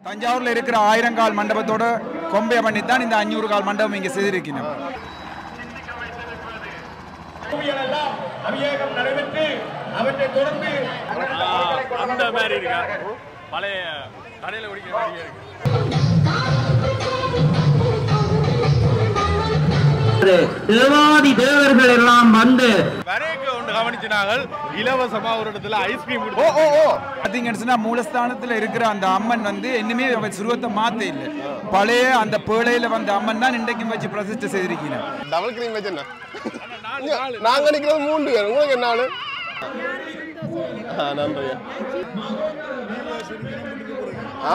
தஞ்சாவூர்ல இருக்கிற ஆயிரங்கால் மண்டபத்தோட கொம்பைய பண்ணித்தான் இந்த அஞ்சூறு கால் மண்டபம் இங்க செய்திருக்கணும் எல்லாம் அபிஷேகம் நடைபெற்று அவற்றை தொடர்ந்து அந்த மாதிரி இருக்கா பழைய கடையில் குடிக்கிற மாதிரியே இருக்கு தேவாதி தேவர்கள் எல்லாம் வந்து வரைக்கு ஒன்று கவனிச்சினாங்கள் இலவசமா ஒரு இடத்துல ஐஸ்கிரீம் ஓ ஓ ஓ பார்த்தீங்கன்னு சொன்னா மூலஸ்தானத்துல இருக்கிற அந்த அம்மன் வந்து இன்னுமே அவன் சுருவத்தை மாத்த இல்லை பழைய அந்த பேழையில வந்த அம்மன் தான் இன்றைக்கும் வச்சு பிரதிஷ்டை செய்திருக்கணும் டபுள் கிரீம் வச்சு என்ன நாங்க நிக்கிறது மூன்று பேர் உங்களுக்கு என்ன ஆளு ஆ, நன்றி ஆ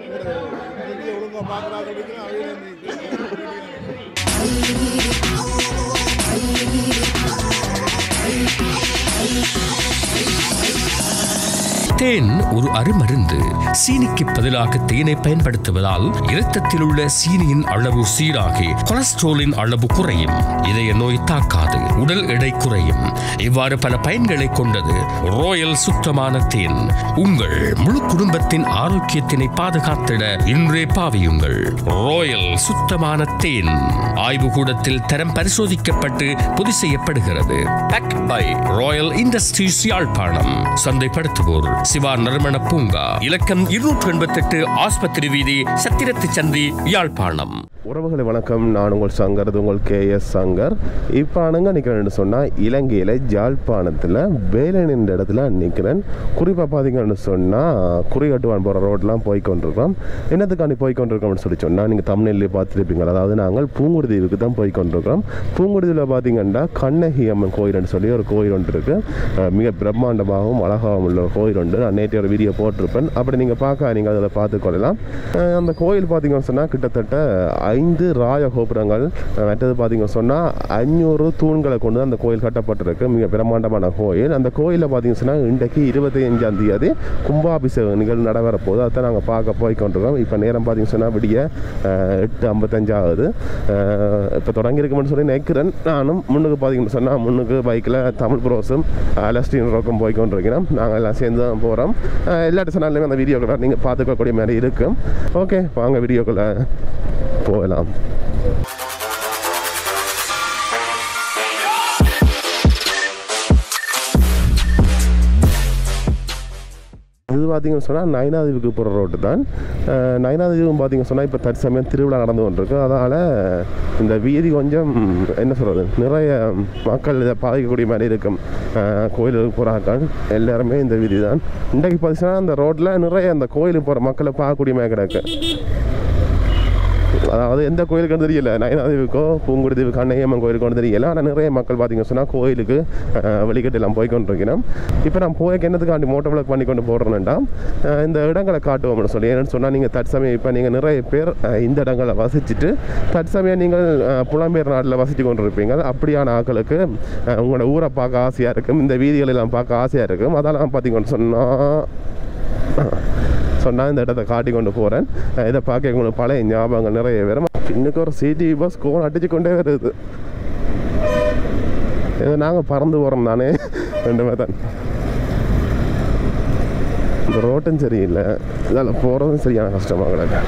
தேன் ஒரு அருமருந்து சீனிக்கு பதிலாக தேனை பயன்படுத்துவதால் இரத்தத்தில் உள்ள சீனியின் அளவு சீராகி கொலஸ்ட்ராலின் அளவு குறையும் இதய நோய் தாக்காது உடல் எடை குறையும் இவ்வாறு பல பயன்களை கொண்டது ராயல் சுத்தமான தேன் உங்கள் முழு குடும்பத்தின் ஆரோக்கியத்தினை பாதுகாத்திட இன்றே பாவியுங்கள் ராயல் சுத்தமான தேன் ஆய்வு கூடத்தில் தரம் பரிசோதிக்கப்பட்டு பொதி செய்யப்படுகிறது pack by royal industries Jaffna சந்தைப்படுத்துவோர் சிவா நறுமண பூங்கா இலக்கம் இருநூற்று எண்பத்தெட்டு ஆஸ்பத்திரி வீதி சத்திரத்து சந்தி யாழ்ப்பாணம் உறவுகளை வணக்கம் நான் உங்கள் சங்கர் இது உங்கள் கே எஸ் சங்கர் இப்போ அணுங்க நிற்கிறேன்னு சொன்னால் இலங்கையில் ஜாழ்ப்பாணத்தில் வேலன் என்ற இடத்துல நிற்கிறேன் குறிப்பாக பார்த்தீங்கன்னு சொன்னால் குறிகட்டுவான் போகிற ரோட்லாம் போய் கொண்டிருக்கிறோம் என்னத்துக்காண்டி போய் கொண்டிருக்கோம்னு சொல்லி சொன்னால் நீங்கள் தமிழ்நிலையில் பார்த்துருப்பீங்க அதாவது நாங்கள் பூங்குடி தீவுக்கு தான் போய் கொண்டிருக்கிறோம் பூங்குடியில் பார்த்தீங்கன்னா கண்ணகி அம்மன் கோயில்னு சொல்லி ஒரு கோயில் ஒன்று இருக்குது மிக பிரம்மாண்டமாகவும் அழகாகவும் உள்ள ஒரு கோயில் உண்டு நான் நேற்று ஒரு வீடியோ போட்டிருப்பேன் அப்படி நீங்கள் பார்க்க நீங்கள் அதில் பார்த்துக்கொள்ளலாம் அஹ் அந்த கோயில் பார்த்தீங்கன்னு சொன்னால் கிட்டத்தட்ட ஐந்து ராஜ கோபுரங்கள் அஹ் மற்றது பார்த்தீங்கன்னு சொன்னால் அஞ்சூறு தூண்களை கொண்டு அந்த கோயில் கட்டப்பட்டிருக்கு மிக பிரம்மாண்டமான கோயில் அந்த கோயிலில் பார்த்தீங்கன்னு சொன்னால் இன்றைக்கு இருபத்தி அஞ்சாம் தேதி கும்பாபிஷேக நிகழ்வு நடைபெற போகுது அதை நாங்கள் பார்க்க போய் கொண்டிருக்கோம் இப்போ நேரம் பார்த்தீங்கன்னு சொன்னால் விடிய அஹ், எட்டு ஐம்பத்தஞ்சாவது இப்போ தொடங்கியிருக்குமென்னு சொல்லி நினைக்கிறேன் நானும் முன்னுக்கு பார்த்தீங்கன்னு சொன்னால் முன்னுக்கு பைக்கில் தமிழ் ப்ரோஸும் அலஸ்டின் ரோக்கும் போய் கொண்டிருக்கிறோம் நாங்கள் எல்லாம் சேர்ந்து தான் போகிறோம் எல்லா சேனல்லையுமே அந்த வீடியோக்களை நீங்கள் பார்த்துக்கக்கூடிய மாதிரி இருக்கும் ஓகே வாங்க வீடியோக்குள்ளே போகலாம் இது பார்த்தீங்கன்னு சொன்னால் நயனாதீவுக்கு போகிற ரோட்டு தான் அஹ் நயனாதீவும் பார்த்தீங்கன்னு சொன்னால் இப்போ தற்சமயம் திருவிழா நடந்து கொண்டிருக்கு அதனால் இந்த வீதி கொஞ்சம் என்ன சொல்கிறது நிறைய மக்கள் இதை பாதிக்கக்கூடிய மாதிரி இருக்கும் அஹ் கோயிலுக்கு போகிறாக்கள் எல்லாருமே இந்த வீதி தான் இன்றைக்கு பார்த்தீங்கன்னா அந்த ரோட்டில் நிறைய அந்த கோயிலுக்கு போகிற மக்களை பார்க்கக்கூடிய மாதிரி கிடக்கு அதாவது எந்த கோயிலுக்கு தெரியல நயனாதேவிக்கோ பூங்குடி தீவு கண்ணையம்மன் கோயிலுக்கு தெரியல ஆனால் நிறைய மக்கள் பார்த்தீங்கன்னு சொன்னால் கோயிலுக்கு அஹ், வெளிக்கட்டு எல்லாம் போய் கொண்டிருக்கிறோம் இப்போ நான் போய் என்னத்துக்காண்டி மோட்டோ விளக்கு பண்ணி கொண்டு போடுறேன்டா அஹ், இந்த இடங்களை காட்டுவோம்னு சொல்லி ஏன்னு சொன்னால் நீங்கள் தற்சமயம் இப்போ நீங்கள் நிறைய பேர் அஹ், இந்த இடங்களை வசிச்சுட்டு தற்சமயம் நீங்கள் அஹ், புலம்பெயர் நாட்டில் வசித்து கொண்டிருப்பீங்க அப்படியான ஆட்களுக்கு அஹ், உங்களோட ஊரை பார்க்க ஆசையாக இருக்கும் இந்த வீதிகளை எல்லாம் பார்க்க ஆசையாக இருக்கும் அதெல்லாம் பார்த்தீங்கன்னு சொன்னால் சொன்னால் இந்த இடத்த காட்டி கொண்டு போகிறேன் இதை பார்க்க உங்களுக்கு பழைய ஞாபகங்கள் நிறைய வரும் இன்னைக்கு ஒரு சிடி பஸ் கோன் அடிச்சு கொண்டே வருது ஏதோ நாங்கள் பறந்து போகிறோம் தானே ரெண்டுமே தான் இந்த ரோட்டும் சரியில்லை இதால் போகிறதும் சரியான கஷ்டமாக கிடக்கு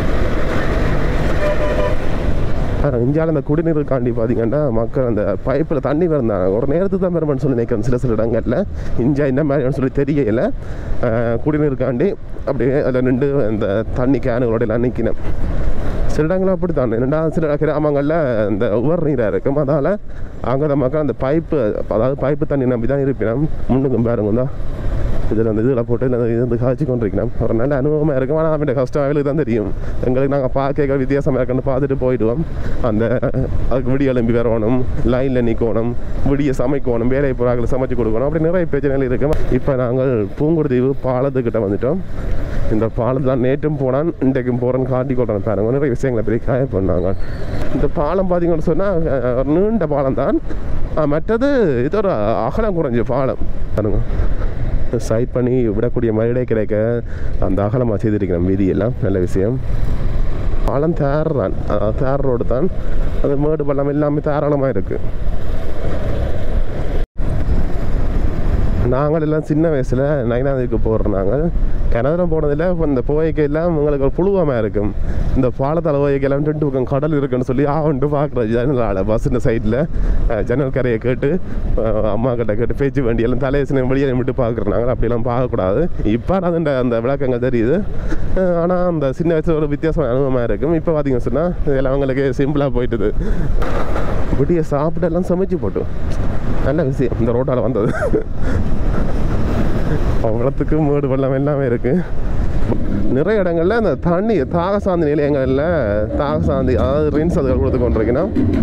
இந்தியாவில் இந்த குடிநீருக்காண்டி பார்த்தீங்கன்னா மக்கள் அந்த பைப்பில் தண்ணி வருந்தாங்க ஒரு நேரத்துக்கு தான் பெருமான்னு சொல்லி நினைக்கிறேன் சில சில இடங்களில் இந்தியா என்ன மாதிரின்னு சொல்லி தெரியல அஹ், குடிநீருக்காண்டி அப்படியே அதில் நின்று அந்த தண்ணி கேனுகளோட எல்லாம் நிற்கினேன் சில இடங்கள் அப்படி தான் ரெண்டாவது சில கிராமங்களில் இந்த உவர் நீராக இருக்கும் அதால் அங்கே மக்கள் அந்த பைப்பு அதாவது பைப்பு தண்ணி நம்பி தான் இருப்பினோம் முன்னுக்கும் பாருங்க தான் இதில் அந்த இதில் போட்டு இந்த இருந்து காய்ச்சி கொண்டிருக்கிறோம் ஒரு நல்ல அனுபவமாக இருக்கும் ஆனால் அவன் கஷ்டம் அவளுக்கு தான் தெரியும் எங்களுக்கு நாங்கள் பார்க்க வித்தியாசமாக இருக்குன்னு பார்த்துட்டு போயிடுவோம் அந்த அதுக்கு விடிய எழும்பி வரணும் லைனில் நிற்கணும் விடிய சமைக்கணும் வேலை புறாக்களை சமைச்சு கொடுக்கணும் அப்படி நிறைய பிரச்சனைகள் இருக்கும் இப்போ நாங்கள் பூங்குடுதீவு பாலத்துக்கிட்ட வந்துட்டோம் இந்த பாலம் தான் நேற்றும் போனான் இன்றைக்கும் போகிறேன்னு காட்டி கொள்றேன் பாருங்க நிறைய விஷயங்களை பெரிய காய பண்ணாங்க இந்த பாலம் பார்த்தீங்கன்னு சொன்னால் ஒரு நீண்ட பாலம் தான் அஹ், மற்றது இது ஒரு அகலம் குறைஞ்ச பாலம் பாருங்க சைட் பண்ணி விடக்கூடிய மழை கிடைக்க அந்த அகலமாக செய்திருக்கிறோம் வீதியெல்லாம் நல்ல விஷயம் பாலம் தேர் தான் அதாவது தேர் ரோடு தான் அது மேடு பள்ளம் எல்லாமே தாராளமாக இருக்குது நாங்கள் எல்லாம் சின்ன வயசில் நைனாதிக்கு போடுறோம் நாங்கள் கிணறும் போனதில் இப்போ இந்த போய்க்கு எல்லாம் உங்களுக்கு ஒரு புழுவமாக இருக்கும் இந்த பாலத்தலை போய்க்கு எல்லாம் ரெண்டு பக்கம் கடல் இருக்குன்னு சொல்லி ஆவண்டு பார்க்குறோம் ஜன்னலால் பஸ்ஸின் சைடில் ஜன்னல் கரையை கேட்டு அஹ், அம்மா கிட்ட கேட்டு பேச்சு வண்டி எல்லாம் தலையை சின்ன வெளியே விட்டு பார்க்குறோம் நாங்கள் அப்படியெல்லாம் பார்க்கக்கூடாது இப்போ அதுண்ட அந்த விளக்கங்கள் தெரியுது ஆனால் அந்த சின்ன வயசில் ஒரு வித்தியாசமான அனுபவமாக இருக்கும் இப்போ பார்த்தீங்க சொன்னால் இதெல்லாம் அவங்களுக்கு சிம்பிளாக போயிட்டுது விடிய சாப்பிட்டு எல்லாம் சமைச்சு போட்டு நல்ல விஷயம் இந்த ரோட்டால் வந்தது அவ்வளோத்துக்கு மேடு வெள்ளம் எல்லாமே இருக்குது நிறைய இடங்கள்ல அந்த தண்ணி தாகசாந்தி நிலையங்களில் தாகசாந்தி அதாவது ரின்ஸ் அதுகள் கொடுத்து கொண்டிருக்கீங்கன்னா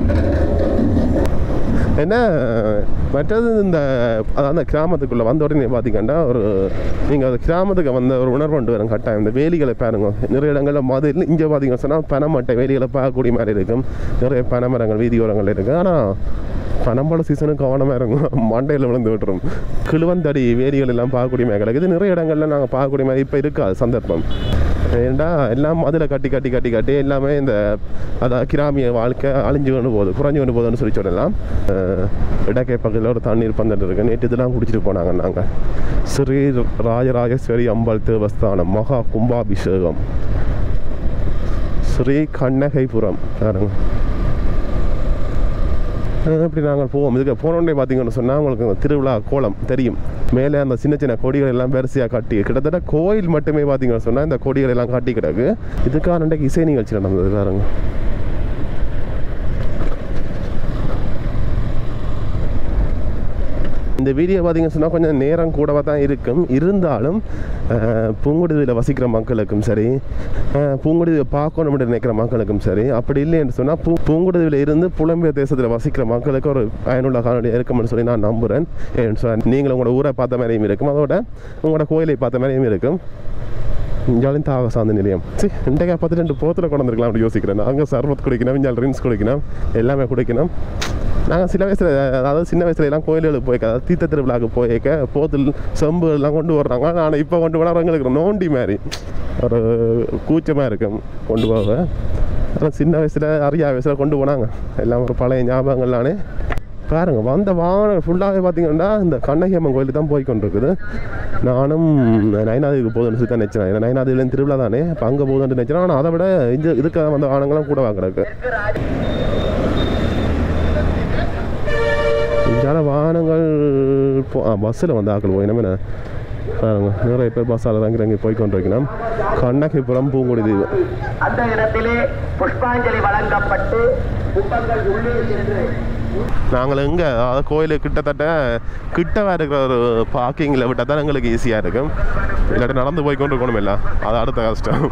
என்ன மற்றது இந்த அதாவது அந்த கிராமத்துக்குள்ளே வந்த உடனே பார்த்தீங்கன்னா ஒரு நீங்கள் அந்த கிராமத்துக்கு வந்த ஒரு உணர்வு கொண்டு வரும் கட்டாயம் இந்த வேலிகளை பாருங்க நிறைய இடங்களில் மது இங்கே பார்த்தீங்கன்னு சொன்னால் பனைமட்டை வேலிகளை பார்க்கக்கூடிய மாதிரி இருக்கும் நிறைய பனைமரங்கள் வீதியோரங்கள் இருக்குது ஆனால் பனம்பழ சீசனுக்கு கவனமாக இருக்கும் மண்டையில் விழுந்து விட்டுரும் கிழுவந்தடி வேலிகள் எல்லாம் பார்க்கக்கூடிய மாதிரி கிடக்குது நிறைய இடங்கள்ல நாங்கள் பார்க்கக்கூடிய மாதிரி இப்போ இருக்காது சந்தர்ப்பம் ஏன்டா எல்லாம் அதில் கட்டி கட்டி கட்டி கட்டி எல்லாமே இந்த அதான் கிராமிய வாழ்க்கை அழிஞ்சு கொண்டு போகுது குறைஞ்சு கொண்டு போகுதுன்னு சொல்லி சொல்லலாம் அஹ் இடக்கை பக்கத்தில் ஒரு தண்ணீர் பந்தல் இருக்கு நேற்று இதெல்லாம் குடிச்சிட்டு போனாங்க நாங்கள் ஸ்ரீ ராஜராஜேஸ்வரி அம்பாள் தேவஸ்தானம் மகா கும்பாபிஷேகம் ஸ்ரீ கண்ணகைபுரம் பாருங்க அஹ் இப்படி நாங்கள் போவோம் இதுக்கு போனோடனே பார்த்தீங்கன்னு சொன்னால் உங்களுக்கு அந்த திருவிழா கோலம் தெரியும் மேலே அந்த சின்ன சின்ன கொடிகள் எல்லாம் வரிசையாக கட்டி கிட்டத்தட்ட கோயில் மட்டுமே பார்த்தீங்கன்னு சொன்னால் இந்த கொடிகள் எல்லாம் கட்டி கிடக்கு இதுக்காக இன்றைக்கு இசை நிகழ்ச்சி நடந்தது பாருங்க இந்த வீடியோ பார்த்தீங்கன்னு சொன்னால் கொஞ்சம் நேரம் கூடவா தான் இருக்கும் இருந்தாலும் அஹ், பூங்குடியில் வசிக்கிற மக்களுக்கும் சரி அஹ், பூங்குடியை பார்க்கணும்னு நினைக்கிற மக்களுக்கும் சரி அப்படி இல்லைன்னு சொன்னால் பூ பூங்குடியில் இருந்து புலம்பெயர் தேசத்தில் வசிக்கிற மக்களுக்கு ஒரு பயனுள்ள காணொலி இருக்கும்னு சொல்லி நான் நம்புகிறேன் ஏன்னு சொன்னால் நீங்களும் உங்களோட ஊரை பார்த்த மாதிரியும் இருக்கும் அதோட உங்களோட கோயிலை பார்த்த மாதிரியும் இருக்கும் இஞ்சாலும் தாக சார்ந்த நிலையம் சரி இன்றைக்கா பார்த்து ரெண்டு போத்தில் கொண்டு வந்துருக்கலாம் அப்படி யோசிக்கிறேன் நாங்கள் சர்பத் குடிக்கணும் இஞ்சால் ரின்ஸ் குடிக்கணும் எல்லாமே குடிக்கணும் நாங்கள் சின்ன வயசில் அதாவது சின்ன வயசுல எல்லாம் கோயில்களுக்கு போய்க்க அதாவது தீர்த்த திருவிழாவுக்கு போய்க்க போத்தில் செம்பு எல்லாம் கொண்டு வர்றாங்க ஆனால் இப்போ கொண்டு போனால் எங்களுக்கு நோண்டி மாதிரி ஒரு கூச்சமாக இருக்கும் கொண்டு போக ஆனால் சின்ன வயசில் அரியா வயசில் கொண்டு போனாங்க எல்லாம் ஒரு பழைய ஞாபகங்கள்லானே பாருங்க வந்த வாகனம் ஃபுல்லாகவே பார்த்தீங்கன்னா இந்த கண்ணகி அம்மன் கோயிலுக்கு தான் போய் கொண்டிருக்குது நானும் நயனாதிக்கு போதுன்னு சொல்லி தான் நினச்சேன் ஏன்னா நயனாதிலேருந்து திருவிழா தானே இப்போ அங்கே போதுன்னு நினச்சேன் ஆனால் அதை விட இது இதுக்காக வந்த வாகனங்கள்லாம் கூட வாங்குறதுக்கு இந்தியால வாகனங்கள் போ பஸ்ஸில் வந்து ஆக்கள் போய் நம்ம பாருங்க நிறைய பேர் பஸ்ஸால் இறங்கி இறங்கி போய் கொண்டிருக்கணும் கண்ணகிபுரம் பூங்குடி தீவு அந்த இடத்திலே புஷ்பாஞ்சலி வழங்கப்பட்டு கும்பங்கள் உள்ளே சென்று நாங்கள் எங்கே அதாவது கோயிலுக்கு கிட்டத்தட்ட கிட்டவா இருக்கிற ஒரு பார்க்கிங்கில் விட்டால் தான் எங்களுக்கு ஈஸியாக இருக்கும் இல்லாட்டி நடந்து போய் கொண்டு இருக்கணும் இல்லை அது அடுத்த கஷ்டம்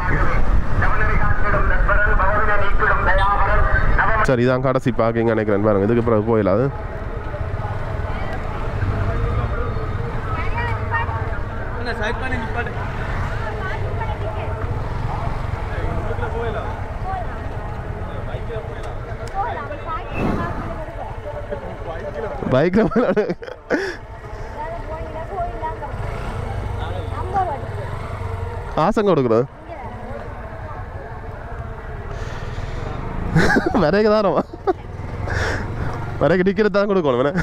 சரி இதான் கடைசி பார்க்கிங் நினைக்கிறேன் பாருங்க இதுக்கு பிறகு போயிடலாது பைக்கில் ஆசங்க கொடுக்குறது விரைக்கு தானோ விரைக்கு டிக்கெட் தான் கொடுக்கணும் வேணா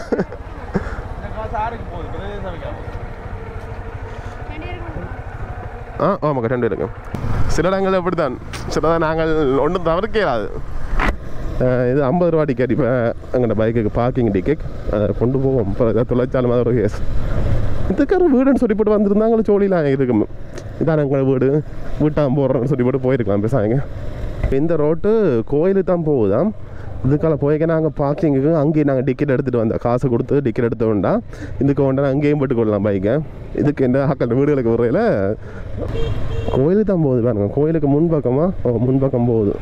ஆ ஆமாக்கா ரெண்டு இருக்கு சில இடங்கள் அப்படி தான் சில நாங்கள் ஒன்றும் தவிர்க்கலாது இது ஐம்பது ரூபா டிக்கெட் இப்போ எங்கள்ட பைக்குக்கு பார்க்கிங் டிக்கெட் அதை கொண்டு போவோம் இப்போ ஏதாவது தொலைச்சாலும் அது ஒரு கேஸ் இதுக்கார வீடுன்னு சொல்லி போட்டு வந்திருந்தாங்களும் சோழிலாம் இருக்கும் இதான் எங்கள் வீடு வீட்டான் போடுறோன்னு சொல்லி போட்டு போயிருக்கலாம் பேசாங்க இந்த ரோட்டு கோயிலுக்கு தான் போகுதாம் இதுக்கால போய்க்க நாங்கள் பார்க்கிங்குக்கு அங்கேயும் நாங்கள் டிக்கெட் எடுத்துகிட்டு வந்தோம் காசு கொடுத்து டிக்கெட் எடுத்து வேண்டா இதுக்கு வேண்டாம் அங்கேயும் போட்டு கொள்ளலாம் பைக்கை இதுக்கு என்ன ஆக்கள் வீடுகளுக்கு வரையில் கோயிலுக்கு தான் போகுது பாருங்க கோயிலுக்கு முன்பக்கமாக ஓ முன்பக்கம் போகுது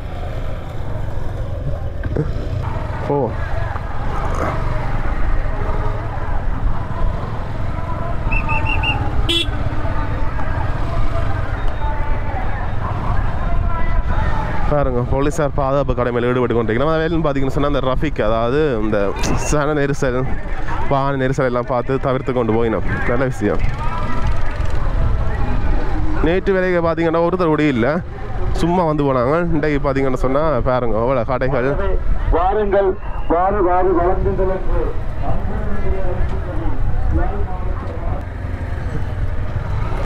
ஓ பாருங்க போலீஸார் பாதுகாப்பு கடமையில் ஈடுபட்டு கொண்டிருக்கிறோம் அது வேலைன்னு பார்த்தீங்கன்னு சொன்னால் அந்த ரஃபிக் அதாவது இந்த சன நெரிசல் வாகன நெரிசல் எல்லாம் பார்த்து தவிர்த்து கொண்டு போயினோம் நல்ல விஷயம் நேற்று வேலைக்கு பார்த்தீங்கன்னா ஒருத்தர் கூட இல்லை சும்மா வந்து போனாங்க இன்றைக்கு பார்த்தீங்கன்னு சொன்னால் பாருங்க அவ்வளோ கடைகள் வாருங்கள் வாரி வாரி வழங்குங்கள் என்று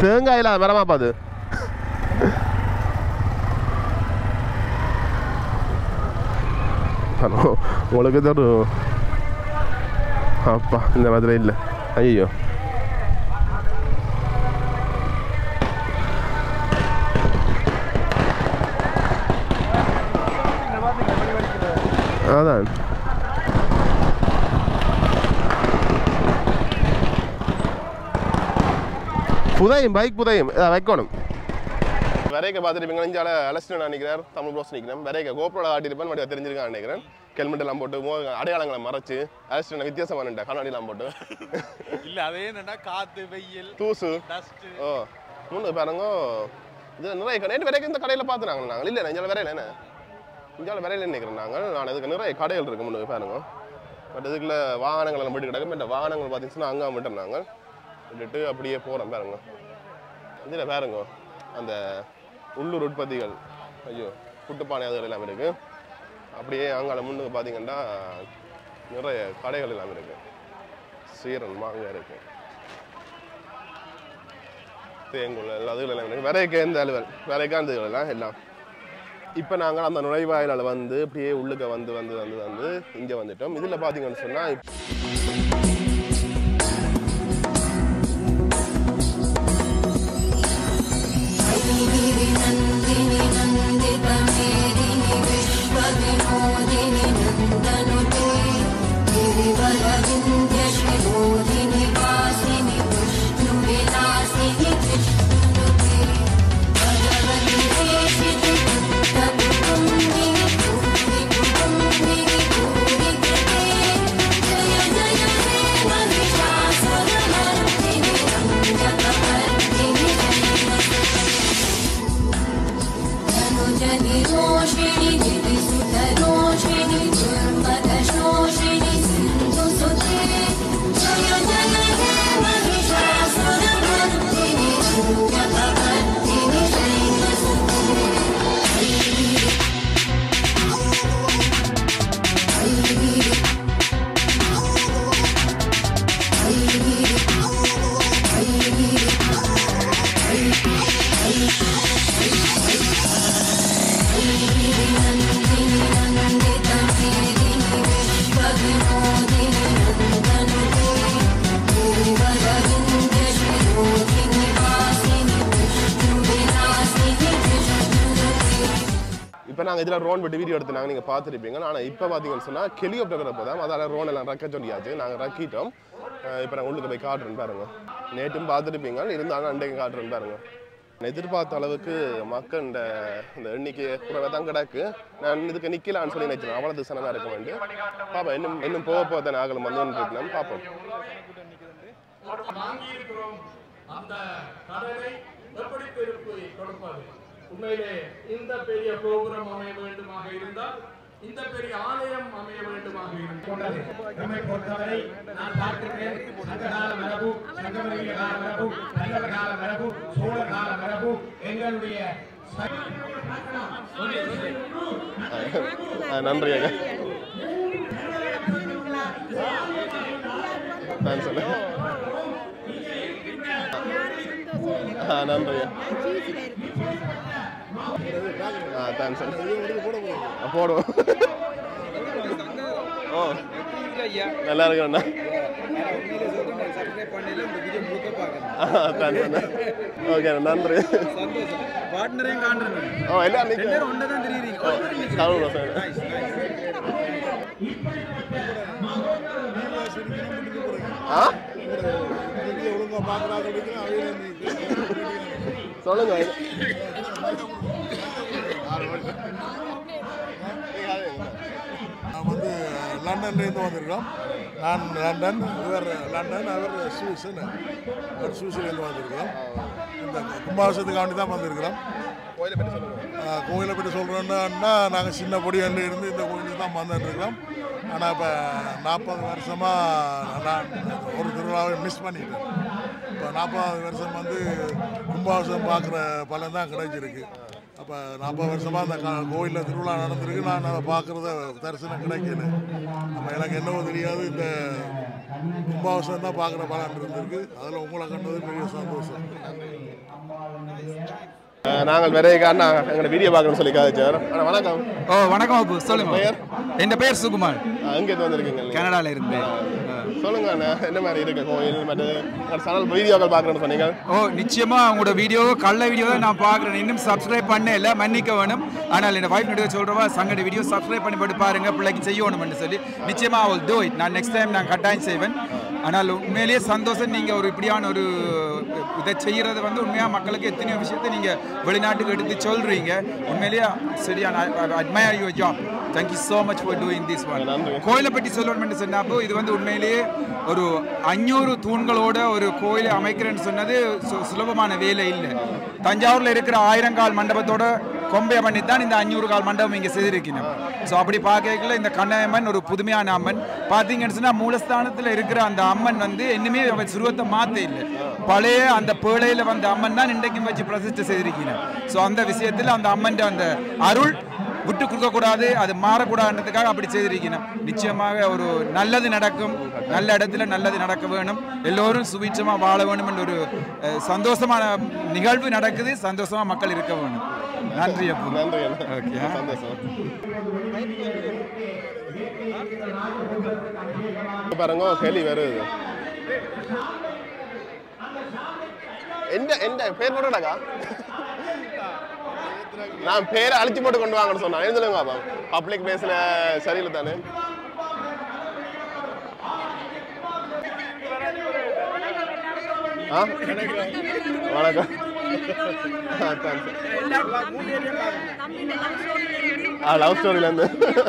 தேங்காய் இல்லாத மரமா பாது ஹலோ உங்களுக்கு இது ஒரு அப்பா இந்த மாதிரி இல்லை ஐயோ அதான் புதையும் பைக் புதையும் இதை வைக்கணும் வரைக்க பார்த்துருப்பீங்க நெஞ்சால அலசிட்டு நினைக்கிறார் தமிழ் ப்ரோஸ் நிற்கிறேன் வரைக்க கோப்ரோட ஆட்டிருப்பேன் மட்டும் தெரிஞ்சிருக்கான்னு நினைக்கிறேன் ஹெல்மெட் எல்லாம் போட்டு மோ அடையாளங்களை மறைச்சு அலசிட்டு வித்தியாசமான கண்ணாடிலாம் போட்டு இல்ல அதே என்னன்னா காத்து வெயில் தூசு டஸ்ட் ஓ முன்னு பாருங்க இது நிறைய கடை நேற்று வரைக்கும் இந்த கடையில் பார்த்துனாங்க நாங்கள் இல்லை நெஞ்சால வரையில என்ன நெஞ்சால வரையில நினைக்கிறேன் நாங்கள் நான் இதுக்கு நிறைய கடைகள் இருக்கு முன்னு பாருங்க பட் இதுக்குள்ள வாகனங்கள் எல்லாம் போயிட்டு கிடக்கு பட் வாகனங்கள் பார்த்தீங்கன்னா அங்கே மட்டும் நாங்கள் விட்டுட்டு அப்படியே போகிறோம் பாருங்க இதில் பாருங்க அந்த உள்ளூர் உற்பத்திகள் ஐயோ புட்டுப்பானை அதுகள் எல்லாம் இருக்கு அப்படியே அங்கால முன்னுக்கு பார்த்தீங்கன்னா நிறைய கடைகள் எல்லாம் இருக்கு சீரன் மாங்காய் இருக்கு தேங்குள்ள எல்லா அதுகள் எல்லாம் இருக்கு விரைக்க இந்த அலுவல் விரைக்கா அந்த இதுகள் எல்லாம் எல்லாம் இப்போ நாங்கள் அந்த நுழைவாயிலால் வந்து அப்படியே உள்ளுக்க வந்து வந்து வந்து வந்து இங்கே வந்துட்டோம் இதில் பார்த்தீங்கன்னு சொன்னால் இப்போ நாங்கள் இதில் ரோன் விட்டு வீடியோ எடுத்துனாங்க நீங்கள் பார்த்துருப்பீங்க ஆனால் இப்போ பார்த்தீங்கன்னு சொன்னால் ஹெலிகாப்டர் போதும் அதால் ரோன் எல்லாம் ரக்க சொல்லியாச்சு நாங்கள் ரக்கிட்டோம் இப்போ நாங்கள் உள்ளுக்கு போய் காட்டுறேன் பாருங்க நேற்றும் பார்த்துருப்பீங்க இருந்தாலும் அன்றைக்கு காட்டுறேன் பாருங்க நான் எதிர்பார்த்த அளவுக்கு மக்கள் இந்த இந்த எண்ணிக்கை குறைவாக தான் கிடக்கு நான் இதுக்கு நிற்கலான்னு சொல்லி நினைச்சேன் அவ்வளோ திசனமாக இருக்க வேண்டிய பாப்பா இன்னும் இன்னும் போக போக தான் ஆகலும் வந்து இருக்கணும் பார்ப்போம் வாங்கியிருக்கிறோம் அந்த கடனை எப்படி திருப்பி கொடுப்பது உண்மையிலே இந்த பெரிய ப்ரோக்ராம் அமைய வேண்டுமாக இருந்தால் இந்த பெரிய ஆலயம் அமைய வேண்டுமாக இருந்தால் நம்மை பொறுத்தவரை நான் பார்க்கிறேன் சங்ககால மரபு சங்கமரிய கால மரபு பல்லவ கால மரபு சோழ கால மரபு எங்களுடைய ஆ, நன்றி ஐயா நான் சொன்னேன் ஆ நன்றி ஐயா ஆ தேங்க்ஸ் ஆ, போடுவோம் ஓ நல்லா இருக்கேண்ணா ஆ தேங்க்ஸ் ஓகே நன்றி பார்ட்னரையும் காண்றேன் ஓ எல்லாம் நிற்கிறேன் ஒன்றை தான் தெரியுறீங்க தமிழ் பசங்க ஆ சொல்லுங்க நான் வந்து லண்டன்லேருந்து வந்திருக்கோம் நான் லண்டன் இவர் லண்டன் அவர் சுவிஸ் அவர் சுவிஸ்லேருந்து வந்திருக்கிறோம் இந்த கும்பாபிஷத்துக்காண்டி தான் வந்திருக்கிறோம் கோயிலை பற்றி சொல்லுங்க ஆஹ் கோயிலை பற்றி சொல்கிறோன்னா நாங்கள் சின்ன பொடியில் இருந்து இந்த கோயிலுக்கு தான் வந்துட்டுருக்கோம் ஆனால் இப்போ நாற்பது வருஷமாக நான் ஒரு திருவிழாவை மிஸ் பண்ணிட்டேன் இப்போ நாற்பதாவது வருஷம் வந்து கும்பாபிஷம் பார்க்குற பலன் தான் கிடைச்சிருக்கு அப்போ நாற்பது வருஷமாக அந்த கா- கோயிலில் திருவிழா நடந்திருக்கு நான் அதை பார்க்குறத தரிசனம் கிடைக்கல அப்போ எனக்கு என்னவோ தெரியாது இந்த கும்பாபிஷேகம் தான் பார்க்குற பலன் இருந்திருக்கு அதில் உங்களை கண்டது பெரிய சந்தோஷம் அஹ், நாங்கள் வேற காரணம் எங்களோட வீடியோ பார்க்கணும்னு சொல்லி காதிச்சார் அண்ணா வணக்கம் ஓ வணக்கம் அப்பு சொல்லுங்க பெயர்? என் பெயர் சுகுமார் அங்கேருந்து வந்திருக்கீங்க நீங்க? கனடால இருந்து சொல்லுங்க அண்ணா என்ன மாதிரி இருக்கு கோயில் மற்ற சேனல் வீடியோக்கள் பார்க்கணும்னு சொன்னீங்க ஓ நிச்சயமா உங்களோட வீடியோ கள்ள வீடியோ தான் நான் பார்க்குறேன் இன்னும் சப்ஸ்கிரைப் பண்ண இல்லை மன்னிக்க வேணும் ஆனால் என் வைஃப் நடுவே சொல்கிறவா சங்கட வீடியோ சப்ஸ்கிரைப் பண்ணி போட்டு பாருங்க பிள்ளைக்கு செய்யணும்னு சொல்லி நிச்சயமா அவள் டூ இட் நான் நெக்ஸ்ட் டைம் நான் கட்டாயம் செய்வேன் ஆனால் உண்மையிலேயே சந்தோஷம் நீங்கள் ஒரு இப்படியான ஒரு இதை செய்கிறது வந்து உண்மையாக மக்களுக்கு எத்தனையோ விஷயத்தை நீங்கள் வெளிநாட்டுக்கு எடுத்து சொல்கிறீங்க உண்மையிலேயே சரியான admire your job thank you so much for doing this one நன்றி. கோயிலை பற்றி சொல்லணும்னு சொன்னப்போ இது வந்து உண்மையிலேயே ஒரு அஞ்சூறு தூண்களோட ஒரு கோயிலை அமைக்கிறேன்னு சொன்னது சு- சுலபமான வேலை இல்லை தஞ்சாவூர்ல இருக்கிற ஆயிரங்கால் மண்டபத்தோட கொம்பைய பண்ணி தான் இந்த அஞ்சூறு கால் மண்டபம் இங்கே செய்திருக்கணும் ஸோ அப்படி பார்க்கல இந்த கண்ணம்மன் ஒரு புதுமையான அம்மன் பார்த்தீங்கன்னு சொன்னா மூலஸ்தானத்தில் இருக்கிற அந்த அம்மன் வந்து இன்னுமே அவன் சுருவத்தை மாற்ற இல்லை பழைய அந்த பேழையில் வந்த அம்மன் தான் இன்றைக்கும் வச்சு பிரதிஷ்டை செய்திருக்கணும் ஸோ அந்த விஷயத்தில் அந்த அம்மன் அந்த அருள் விட்டு கொடுக்கக்கூடாது அது மாறக்கூடாதுன்றதுக்காக அப்படி செய்திருக்கணும் நிச்சயமாக ஒரு நல்லது நடக்கும் நல்ல இடத்துல நல்லது நடக்க வேணும் எல்லோரும் சுபீட்சமாக வாழ வேணும் என்ற ஒரு அஹ், சந்தோஷமான நிகழ்வு நடக்குது சந்தோஷமா மக்கள் இருக்க வேணும் நன்றி அப்போ நன்றி அண்ணா. ஓகே சந்தோஷம் பாருங்க கேள்வி வருது எந்த எந்த பேர் போட்டுடாக்கா நான் பேரை அழிச்சு போட்டு கொண்டு வாங்கன்னு சொன்னேன் எழுந்துலுங்க பாப்பா பப்ளிக் பிளேஸ்ல சரியில்லை தானே ஆ வணக்கம் ஆ, thanks. ஆ லவ் ஸ்டோரியிலேருந்து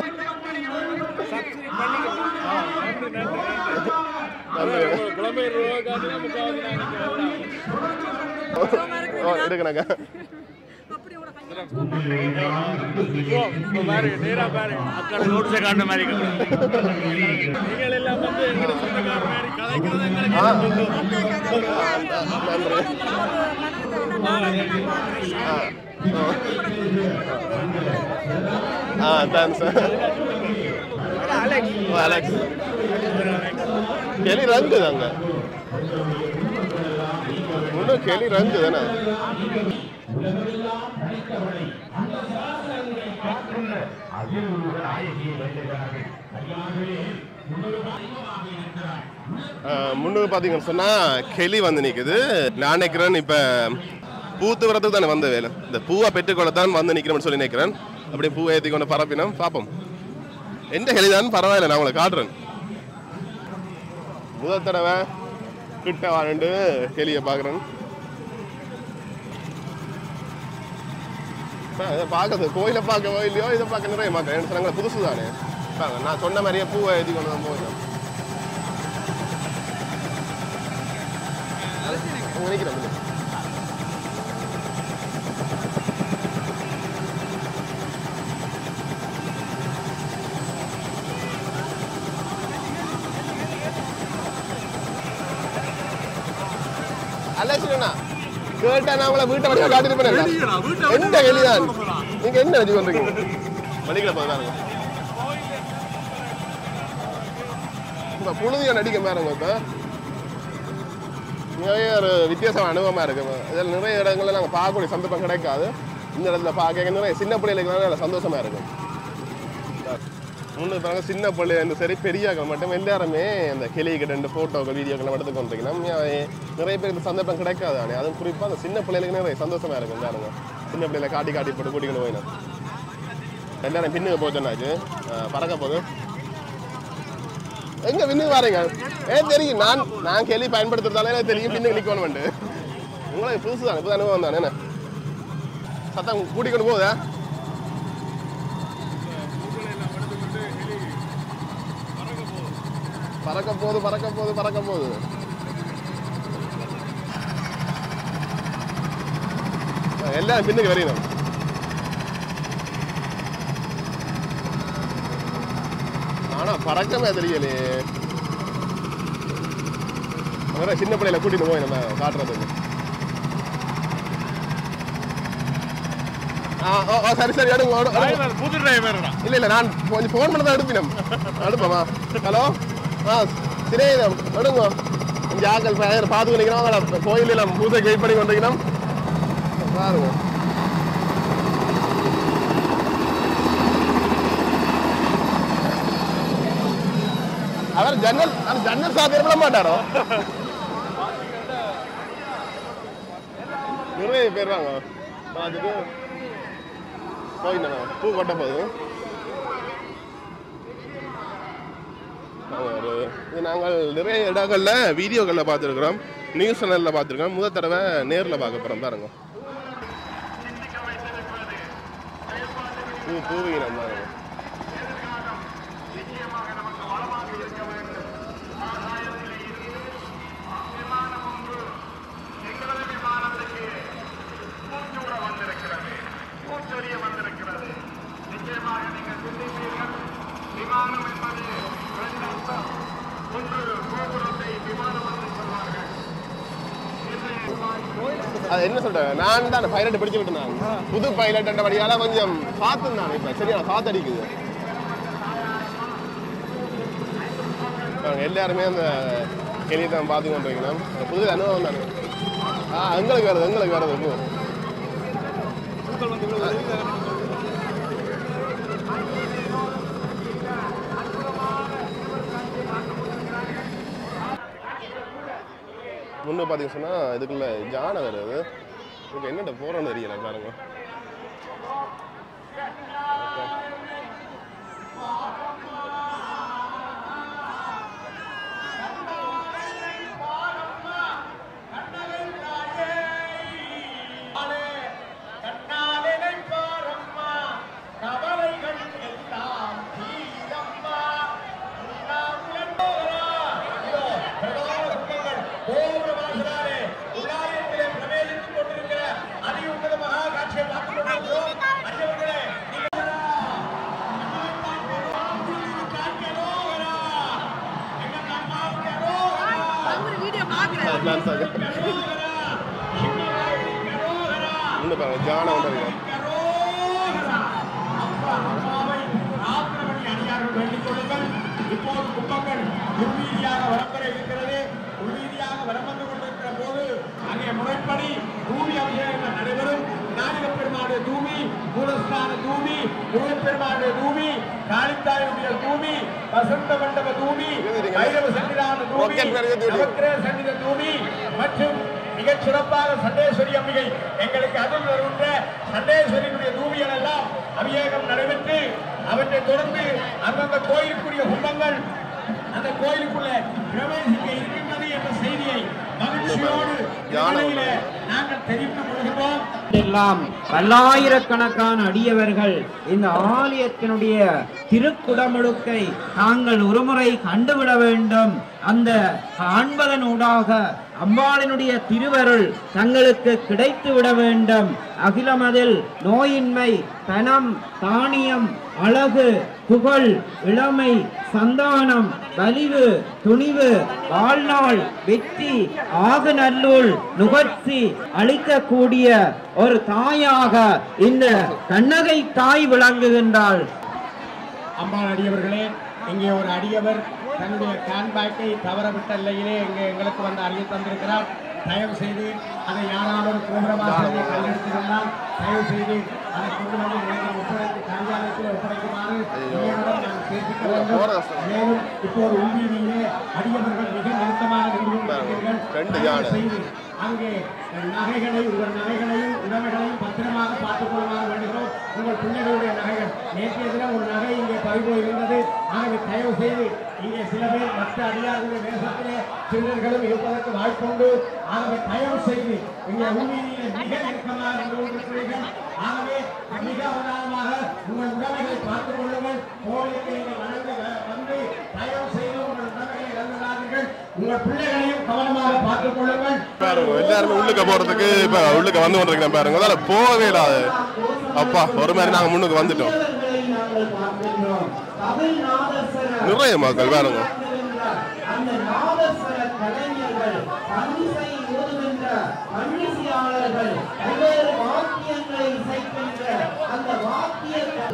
ஓ எடுக்கணக்கா ஆ ஆ தேங்க்ஸ் ஓ அலெக்ஸ் கெளி ரங்கு தாங்க இன்னும் கெளி ரங்கு தானே முன்னுக்கு பார்த்தீங்கன்னு சொன்னால் கெளி வந்து நிற்குது நான் நினைக்கிறேன் இப்போ பூத்து வரதுக்கு தானே வந்த வேலை இந்த பூவை பெற்றுக்கொள்ள தான் வந்து நிற்கிறேன்னு சொல்லி நினைக்கிறேன் அப்படியே பூவை ஏற்றி கொண்டு பரப்பினோம் பார்ப்போம் எந்த கெளி தான் பரவாயில்ல நான் உங்களை காட்டுறேன் முதல் தடவை கிட்ட வாண்டு கெளியை பார்க்குறேன் பார்க்கறது கோயிலை பார்க்கவோ இல்லையோ இதை பார்க்க நிறைய பார்க்க ரெண்டு சொன்னாங்க புதுசு தானே பாருங்க, நான் சொன்ன மாதிரியே பூவை ஏற்றி கொண்டு தான் போகிறேன் நினைக்கிறேன் நினைக்கிறேன். அலட்சியம்னா கேட்டா நான் உங்களை வீட்டை வழியாக காட்டிட்டு போனேன் எந்த வெளிதான் நீங்க என்ன நினைச்சு பண்றீங்க மணிக்கிற போதாங்க இப்ப புழுதிய நடிக்க பாருங்க இப்ப நிறைய ஒரு வித்தியாசமான அனுபவமா இருக்கு இதில் நிறைய இடங்கள்ல நாங்கள் பார்க்கக்கூடிய சந்தர்ப்பம் கிடைக்காது இந்த இடத்துல பார்க்க நிறைய சின்ன பிள்ளைகளுக்கு நல்ல சந்தோஷமா இருக்கும் முன்னு பாருங்க சின்ன பிள்ளை இந்த சரி பெரியாக்கள் மட்டும் எல்லாருமே அந்த கிளிகிட்ட ரெண்டு ஃபோட்டோக்கள் வீடியோக்கள் எடுத்து கொண்டிருக்கணும் நிறைய பேருக்கு இந்த சந்தர்ப்பம் கிடைக்காது தானே அதுவும் குறிப்பாக அந்த சின்ன பிள்ளைகளுக்கு நிறைய சந்தோஷமா இருக்கும் பாருங்க சின்ன பிள்ளைகளை காட்டி காட்டி போட்டு கூட்டிக்கணும் போயிடும் எல்லாரும் பின்னுக்கு போச்சோன்னாச்சு பறக்க போகுது எங்க பின்னுக்கு வாரீங்க ஏ தெரியும் நான் நான் கேள்வி பயன்படுத்துறதால எனக்கு தெரியும் பின்னுக்கு நிற்கணும் உங்களுக்கு புதுசு தானே புது அனுபவம் தானே என்ன சத்தம் கூட்டிக்கொண்டு போகுதா பறக்க போகுது பறக்க போகுது பறக்க போகுது எல்லாம் பின்னுக்கு வரையணும் ஆனா பறக்கமே தெரியலையே வேற சின்ன பிள்ளையில கூட்டிட்டு போய் நம்ம காட்டுறதுக்கு ஆ, ஆ, ஆ, சரி சரி எடுங்க எடு- எடுங்க. டிரைவர் புது டிரைவர் தான் இல்ல இல்ல நான் கொஞ்சம் ஃபோன் பண்ண தான் எடுப்பினம் எடுப்போமா ஹலோ ஆ சினேதம் எடுங்க இங்கே ஆக்கள் பையன் பார்த்து நிற்கிறோம் கோயிலில் நம்ம பூஜை கைட் பண்ணி கொண்டிருக்கிறோம் பாருங்க அவர் ஜன்னல் அவர் ஜன்னல் சாத்திரம் விட மாட்டாரோ நிறைய பேர் வாங்க பார்த்துட்டு போயிடணும் பூ கொட்ட போகுது நாங்க ஒரு இது நாங்கள் நிறைய இடங்களில் வீடியோக்களில் பார்த்துருக்குறோம் நியூஸ் சேனலில் பார்த்துருக்கோம் முதல் தடவை நேரில் பார்க்க போகிறோம் பாருங்க பூ பூவினம் பாருங்க அது என்ன சொல்றேன் நான் தான் பைலட் பிடிச்சு விட்டுனாங்க புது பைலட் என்ற வழியால கொஞ்சம் காத்து நான் இப்ப சரியான காத்து அடிக்குது பாருங்க, எல்லாருமே அந்த கெளியை தான் பார்த்து கொண்டிருக்கணும் அந்த புது அனுபவம் தானே ஆ எங்களுக்கு வருது எங்களுக்கு வருது பூ முன்ன பார்த்தீங்க சொன்னா இதுக்குள்ள ஜானை வருது இதுக்கு என்னட்ட போறோன்னு தெரியல பாருங்க டான்ஸ் ஆக இன்னும் பாருங்க ஜானை வந்து இருக்கு. இப்போது கும்பங்கள் உள்வீதியாக வளம்பெற இருக்கிறது உள்வீதியாக வலம் வந்து கொண்டிருக்கிற போது அங்கே முறைப்படி பூமி அபிஷேகங்கள் நடைபெறும் விநாயக பெருமானுடைய தூமி மூலஸ்தான தூமி முருகப்பெருமானுடைய தூமி காளித்தாயுடைய தூமி வசந்த மண்டப தூமி வைரவ சன்னிதான தூமி ராக்கெட் நிறைய தூமி. நவக்கிரக சன்னித தூமி மற்றும் மிகச் சிறப்பாக சண்டேஸ்வரி அம்பிகை எங்களுக்கு அருள் வருகின்ற சண்டேஸ்வரியினுடைய தூமிகள் எல்லாம் அபிஷேகம் நடைபெற்று அவற்றை தொடர்ந்து அந்தந்த கோயிலுக்குரிய கும்பங்கள் அந்த கோயிலுக்குள்ள பிரவேசிக்க இருக்கின்றது என்ற செய்தியை மகிழ்ச்சியோடு யானை இந்நிலையிலே நாங்கள் தெரிவித்துக் கொள்கிறோம் எல்லாம் பல்லாயிரக்கணக்கான அடியவர்கள் இந்த ஆலயத்தினுடைய திருக்குடமுழுக்கை தாங்கள் ஒருமுறை கண்டுவிட வேண்டும் அந்த காண்பதனூடாக அம்பாளினுடைய திருவருள் தங்களுக்கு கிடைத்து விட வேண்டும் அகிலமதில் நோயின்மை தனம் தானியம் அழகு புகழ் இளமை சந்தானம் வலிவு துணிவு வாழ்நாள் வெற்றி ஆக நல்லூர் நுகர்ச்சி அளிக்கக்கூடிய ஒரு தாயாக இந்த கண்ணகை தாய் விளங்குகின்றாள் அம்பாள் அடியவர்களே இங்கே ஒரு அடியவர் தன்னுடைய ஹேண்ட்பேக்கை தவறவிட்ட நிலையிலே இங்கே எங்களுக்கு வந்து அறிய தந்திருக்கிறார் தயவு செய்து அதை யாராலும் கோபுரமாக கையெழுத்திருந்தால் தயவு செய்து அதை கொண்டு வந்து நீங்கள் ஒப்படைத்து கல்யாணத்தில் ஒப்படைக்குமாறு இறைவனிடம் நான் கேட்டுக்க வேண்டும் மேலும் இப்போது உள்வீதியிலே அடியவர்கள் மிக நெருக்கமாக நின்று கொண்டிருக்கிறீர்கள். ரெண்டு தயவு யானை. செய்து அங்கே நகைகளை உங்கள் நகைகளையும் உடமைகளையும் பத்திரமாக பார்த்துக் கொள்ளுமாறு வேண்டுகிறோம் உங்கள் பிள்ளைகளுடைய நகைகள் நேற்றைய தினம் ஒரு நகை இங்கே பறிபோய் இருந்தது ஆகவே தயவு செய்து இங்கே சில பேர் மற்ற அடியார்களுடைய வேஷத்திலே சிறுவர்களும் இருப்பதற்கு வாய்ப்புண்டு ஆகவே தயவு செய்து இங்கே உண்மையிலே மிக நெருக்கமாக நின்று கொண்டிருக்கிறீர்கள் ஆகவே மிக அவதானமாக உங்கள் உடமைகளை பார்த்துக் கொள்ளுங்கள் கோவிலுக்கு நீங்கள் வணங்கி வ- வந்து தயவு செய்து உங்கள் உடமைகளை இழந்துடாதீர்கள் உங்கள் பிள்ளைகளையும் கவனமாக பார்த்துக் கொள்ளுங்கள் பாருங்க எல்லாருமே உள்ளுக்க போறதுக்கு இப்ப உள்ளுக்க வந்து கொண்டிருக்கேன் பாருங்க அதால போகவே இல்லாது அப்பா ஒரு மாதிரி நாங்க முன்னுக்கு வந்துட்டோம் நாங்கள் பார்க்கின்றோம் தமிழ் நாதஸ்வர நிறைய மக்கள் பாருங்க அந்த நாதஸ்வர கலைஞர்கள் பன்னிசை ஓதுகின்ற பன்னிசையாளர்கள் பல்வேறு வாக்கியங்களை இசைக்கின்ற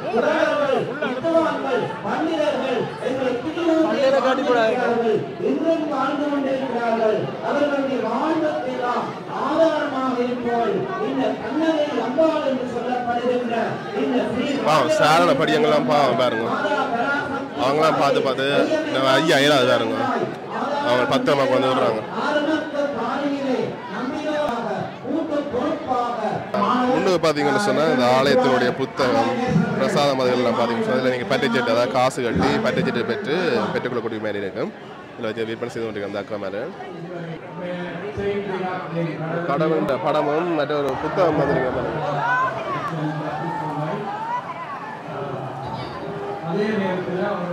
உறவர்கள் வித்துவான்கள் பண்டிதர்கள் எங்களை திருவுருவார்கள் இன்றும் வாழ்ந்து கொண்டிருக்கிறார்கள் அவர்களுடைய வாழ்வதெல்லாம் ஆதாரமாக இருப்போல் இந்த கண்ணகை அம்பாள் என்று சொல்லப்படுகின்ற இந்த ஸ்ரீ ஆ சாரண படியங்கள்லாம் பா பாருங்க அவங்களாம் பார்த்து பார்த்து இந்த ஐயா ஏழாவது பாருங்க அவங்க பத்து அம்மாவுக்கு வந்து விடுறாங்க ஆரம்பத்த பாணியிலே நம்பிக்கையாக கூட்டு பொறுப்பாக முன்னுக்கு பார்த்தீங்கன்னு சொன்னால் இந்த ஆலயத்தினுடைய புத்தகம் பிரசாதம் அதுகள்லாம் பார்த்தீங்கன்னு சொன்னால் இதில் நீங்கள் பட்டுச்சீட்டு அதாவது காசு கட்டி பட்டுச்சீட்டு பெற்று பெற்றுக்கொள்ளக்கூடிய மாதிரி இருக்கும் இதில் வச்சு விற்பனை செய்து கொண்டிருக்கோம் அந்த அக்கா மாதிரி கடவுள் படமும் மற்ற ஒரு புத்தகம் வந்துருங்க பாருங்க அதே நேரத்தில் அவங்க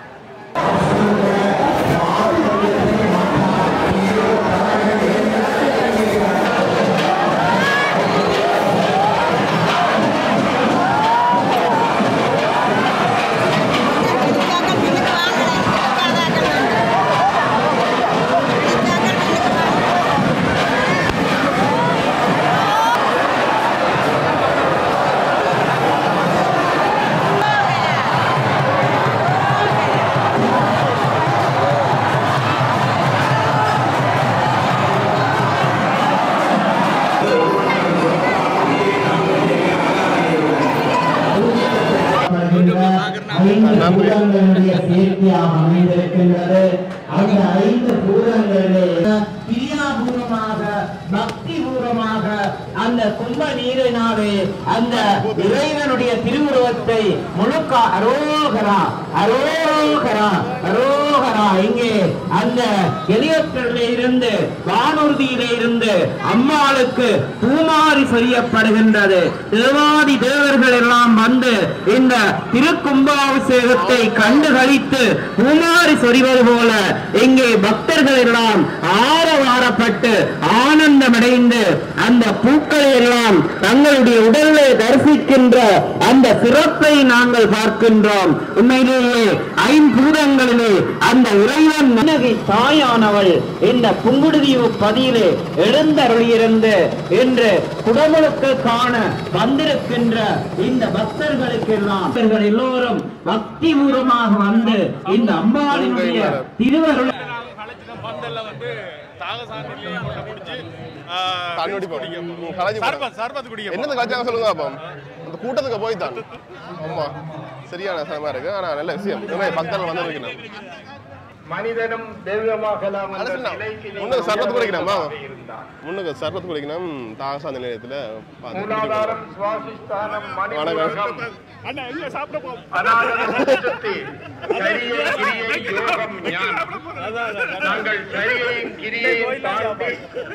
ஐந்து பூதங்களுடைய சேர்க்கையாக அமைந்திருக்கின்றது அந்த ஐந்து பூதங்களிலே கிரியாபூர்வமாக பக்தி பூர்வமாக அந்த கும்ப நீரினாலே அந்த இறைவனுடைய திருவுருவத்தை முழுக்க அரோகரா அரோகரா அரோகரா இங்கே அந்த எலியற்றிலே இருந்து வானூர்தியிலே இருந்து அம்மாளுக்கு பூமாரி செய்யப்படுகின்றது தேவாதி தேவர்கள் எல்லாம் வந்து இந்த திருக்கும்பாபிஷேகத்தை கண்டுகளித்து பூமாரி சொரிவது போல இங்கே பக்தர்கள் எல்லாம் ஆரவாரப்பட்டு ஆனந்தமடைந்து அந்த பூக்களை எல்லாம் தங்களுடைய உடலை தரிசிக்கின்ற அந்த சிறப்பை நாங்கள் பார்க்கின்றோம் உண்மையிலேயே ஐம்பூதங்களிலே அந்த இறைவன் நனகை தாயானவள் இந்த புங்குடுதீவு பதியிலே எழுந்தருளியிருந்து இன்று குடமுழுக்கு காண வந்திருக்கின்ற இந்த பக்தர்களுக்கெல்லாம் பக்தர்கள் எல்லோரும் பக்தி பூர்வமாக வந்து இந்த அம்பாளினுடைய திருவருள் பந்தல்ல வந்து தாகசாந்தி நிலையம் கொண்டு முடிச்சு தண்ணி குடிப்போம். ம், கலைஞ்சு போறோம். சர்பத் சர்பத் குடிக்க என்னது கலாச்சாரம் சொல்லுங்க அப்போ அந்த கூட்டத்துக்கு போய் தான் ஆமா சரியான சமயமா இருக்கு ஆனா நல்ல விஷயம் நிறைய பக்தர்கள் வந்திருக்கணும் மனிதனும் தெய்வமாகலாம் என்ற நிலைக்கு முன்னுக்கு சர்பத்து குடிக்கணுமா இருந்தார் முன்னுக்கு சர்பத்து குடிக்கணும் தாகசா நிலையத்துல பார்த்து மூலாதாரம் சுவாசிஸ்தானம் வணக்கம். மணிபூரகம் அண்ணா எங்க சாப்பிட போ அநாகதம் சுத்தி சரியை கிரியை யோகம் ஞானம் நாங்கள் சரியையும் கிரியையும் தாண்டி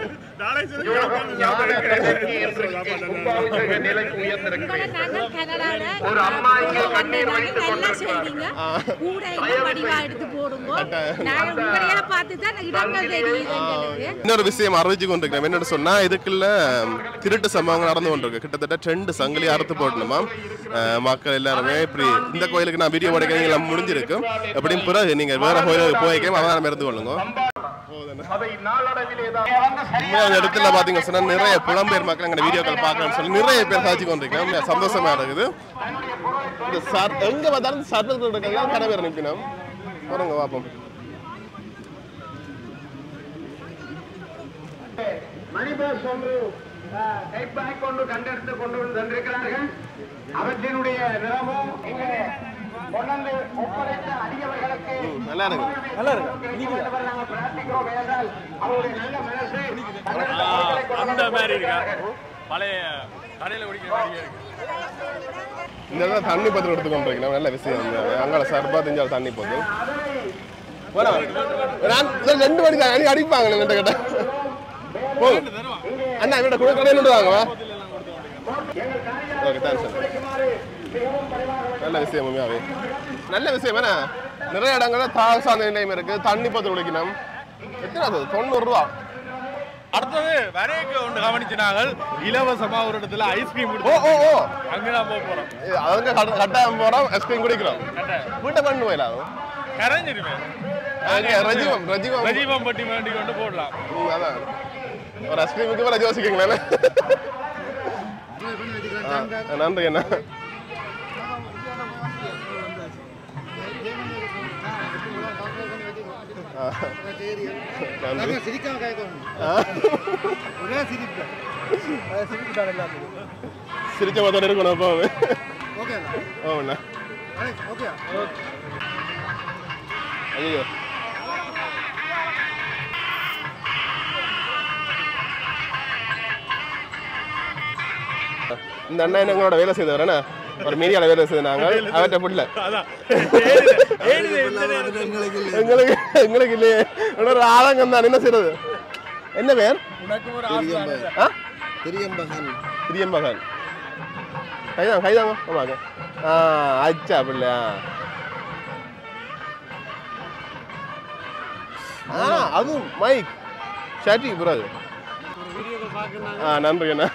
யோகம் ஞான நிலைக்கு என்று கும்பாபிஷேக நிலைக்கு உயர்ந்திருக்கிறேன் நாங்கள் கனடால ஒரு அம்மா இங்கே கண்ணீர் வடித்துக் நல்லா கொண்டிருக்கிறார். செய்வீங்க கூட எல்லாம் வடிவா எடுத்து போடுங்க நாங்க உங்களைய பார்த்து தான் இடங்கள் தெரியுது எங்களுக்கு இன்னொரு விஷயம் அறிவிச்சு கொண்டிருக்கிறேன் என்னன்னு சொன்னா இதுக்குள்ள திருட்டு சம்பவங்கள் நடந்து கொண்டிருக்கு கிட்டத்தட்ட ரெண்டு சங்கிலி அறுத்து போடணுமா அஹ் மக்கள் எல்லாருமே இப்படி இந்த கோயிலுக்கு நான் வீடியோ உடைக்கிறீங்க முடிஞ்சிருக்கும் எப்படியும் பிறகு நீங்க வேற கோயிலுக்கு போய்க்கே அவதானம் இருந்து கொள்ளுங்க அதை நாளடைவிலே தான் உண்மையா அந்த இடத்துல பாத்தீங்கன்னு சொன்னா நிறைய புலம்பெயர் மக்கள் எங்க வீடியோக்கள் பார்க்கணும்னு சொல்லி நிறைய பேர் சாட்சி கொண்டிருக்கேன் உண்மையா சந்தோஷமா இருக்குது இந்த சர் எங்க பார்த்தாலும் சர்வத்தில் இருக்கிறதா கடை பேர் நிற்கணும் பாருங்க பார்ப்போம் மணிபேஸ் ஒன்று கைப்பாய் கொண்டு கண்டெடுத்து கொண்டு வந்து தந்திருக்கிறார்கள் அவற்றினுடைய நிறமோ இங்கே கொண்டாந்து ஒப்படைத்த அடியவர்களுக்கு நல்லா இருக்கு நல்லா இருக்கு நாங்கள் பிரார்த்திக்கிறோம் ஏனென்றால் அவருடைய நல்ல மனசு தங்களுக்கு அவர்களை கொண்டு அந்த வந்து மாதிரி இருக்கா கொடுத்திருக்கிறார்கள். பழைய கடையில குடிக்கிற மாதிரியே இருக்கு இந்த இடத்துல தண்ணி பத்திரம் எடுத்து கொண்டிருக்கணும் நல்ல விஷயம் இந்த அங்கால சர்பா தெரிஞ்சால் தண்ணி போகுது போடா. நான் இதான் ரெண்டு மணி தான் அடி அடிப்பாங்க கிட்ட கிட்ட போ அண்ணா இவட கூட கடையில் வாங்க வா ஓகே தேங்க்ஸ் நல்ல விஷயம் உண்மையாவே நல்ல விஷயம் என்ன நிறைய இடங்கள்ல தாகசாந்த நிலையம் இருக்கு தண்ணி பத்திரம் குடிக்கணும் எத்தனை அது தொண்ணூறு ரூபா அடுத்தது வரைக்கு ஒன்று கவனிச்சு நாங்கள் இலவசமா ஒரு இடத்துல ஐஸ்கிரீம் ஓ ஓ ஓ அங்கதான் போக போறோம் இது அதுங்க கட்ட- கட்டாயம் போறோம் ஐஸ்கிரீம் குடிக்கிறோம் வீட்டை பண்ணு போயிடலாம் கரைஞ்சிருமே அங்க ரஜீவம் ரஜீவம் ரஜீவம் பட்டி வேண்டி கொண்டு போடலாம் ம், அதான் ஒரு ஐஸ்கிரீமுக்கு வர யோசிக்கீங்களே நன்றி அண்ணா நன்றி சிரிக்காம கேட்கணும் ஆ. ஒரே சிரிப்பு அது சிரிப்பு தான் எல்லாத்துக்கும் சிரிச்ச மொத்தம் இருக்கணும் அப்போ ஓகே ஓண்ணா ஓகே ஐயோ இந்த அண்ணா எங்களோட வேலை செய்தவர் என்ன ஒரு மீடியால வேலை செய்த நாங்கள் அவர்கிட்ட புள்ள எங்களுக்கு எங்களுக்கு இல்லையே இன்னொரு ஆதங்கம் தான் என்ன செய்யறது என்ன பேர் ஆ? பெரியம்பகன் பிரியம்பகன் கைதாங்க கைதாங்க ஆமாங்க ஆ அச்சா பிள்ளையா ஆ அது மைக் ஷாட்டி ப்ரோ அது ஆ நன்றி அண்ணா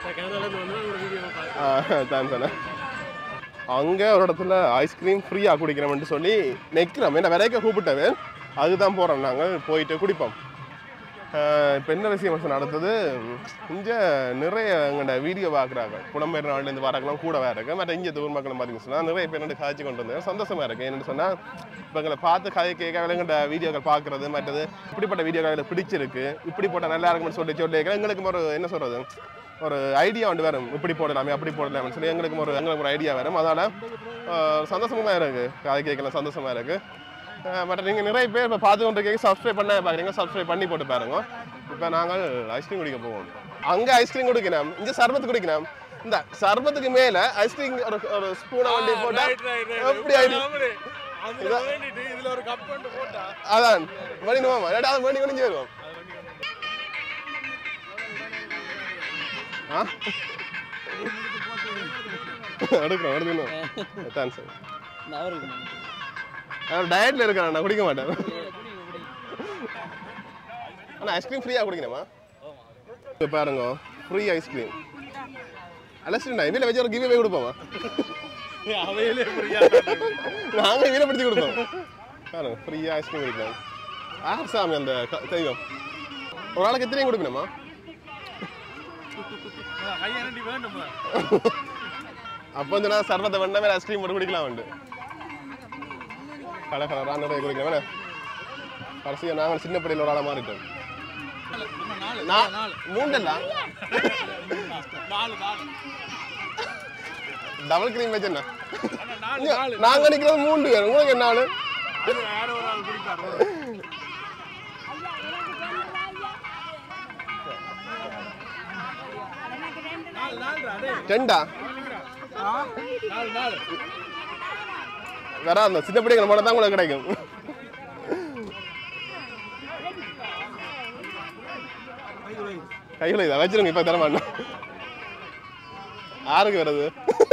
ஆ தேங்க்ஸ் அண்ணா அங்கே ஒரு இடத்துல ஐஸ்கிரீம் ஃப்ரீயாக குடிக்கிறோம்னு சொல்லி நிற்கிறோம் என்ன விலைக்க கூப்பிட்டவன் அதுதான் போகிறோம் நாங்கள் போயிட்டு குடிப்போம் இப்போ என்ன விஷயம் நடந்தது இங்கே நிறைய எங்கள்ட வீடியோ பார்க்குறாங்க புலம்பெயர் நாட்டிலேருந்து வரக்கலாம் கூட வேற இருக்கு மற்ற இங்கே ஊர் மக்களும் பார்த்தீங்கன்னு சொன்னால் நிறைய பேர் என்னோட காய்ச்சி கொண்டு வந்தாங்க சந்தோஷமா இருக்கு என்னென்னு சொன்னால் இப்போ எங்களை பார்த்து கதை கேட்க எங்கள்ட வீடியோக்கள் பார்க்குறது மற்றது இப்படிப்பட்ட வீடியோக்கள் பிடிச்சிருக்கு இப்படி போட்டால் நல்லா இருக்கும்னு சொல்லி சொல்லி எங்களுக்கு ஒரு என்ன சொல்கிறது ஒரு ஐடியா வந்து வரும் இப்படி போடலாமே அப்படி போடலாம்னு சொல்லி எங்களுக்கு ஒரு எங்களுக்கு ஒரு ஐடியா வரும் அதனால் சந்தோஷமாக இருக்குது கதை கேட்கலாம் சந்தோஷமாக இருக்குது அஹ் மற்ற நீங்கள் நிறைய பேர் இப்போ பார்த்து கொண்டு இருக்கீங்க சப்ஸ்கிரைப் பண்ண பார்க்குறீங்க சப்ஸ்கிரைப் பண்ணி போட்டு பாருங்க இப்போ நாங்கள் ஐஸ்கிரீம் குடிக்க போவோம் அங்கே ஐஸ்கிரீம் குடிக்கணும் இங்கே சர்பத்து குடிக்கணும் இந்த சர்பத்துக்கு மேலே ஐஸ்கிரீம் ஒரு ஒரு ஸ்பூனை வண்டி போட்டால் எப்படி ஆயிடுச்சு இதுல ஒரு கப் கொண்டு போட்டா அதான் மணினுவாமா இல்லாட்டி அதை மணி குடிஞ்சு வருவோம் ஆ எடுக்கிறோம் எடுக்கணும் தேங்க்ஸ் அவர் டயட்ல இருக்கிறேன் நான் குடிக்க மாட்டேன் அண்ணா ஐஸ்கிரீம் ஃப்ரீயாக குடிக்கணுமா இப்போ பாருங்க ஃப்ரீ ஐஸ்கிரீம் அலசிண்டா இதில் வச்சு ஒரு கிவே போய் கொடுப்போமா அவையிலே ஃப்ரீயா நாங்கள் இதில் பிடிச்சி கொடுப்போம் பாருங்க ஃப்ரீயாக ஐஸ்கிரீம் குடிக்கலாம் யார் சாமி அந்த க- தெய்வம் ஒரு ஆளுக்கு எத்தனையும் கொடுக்கணுமா கையனண்டி வேண்டும் அப்போ வந்து நான் சர்வத்தை வேண்டாம் வேறு ஐஸ்கிரீம் போட்டு குடிக்கலாம் உண்டு கலர் கலராக நிறைய குடிக்கலாம் வேணா கடைசியாக நாங்கள் சின்ன பிள்ளையில் ஒரு ஆளாக மாறிட்டோம் நான் மூண்டல்ல நாலு நாலு டபுள் கிரீம் வச்சேன்னா நாலு நாலு நாங்கள் நிற்கிறது மூன்று பேர் உங்களுக்கு என்ன ஆளு அது வேற ஒரு ஆள் குடிப்பாரு நாலு நாலு அதே ரெண்டா நாலு நாலு வேற அந்த சின்ன பிள்ளைங்க மட்டும் தான் உங்களுக்கு கிடைக்கும் கையில் இதை வச்சிருங்க இப்போ தர மாட்டோம் யாருக்கு வருது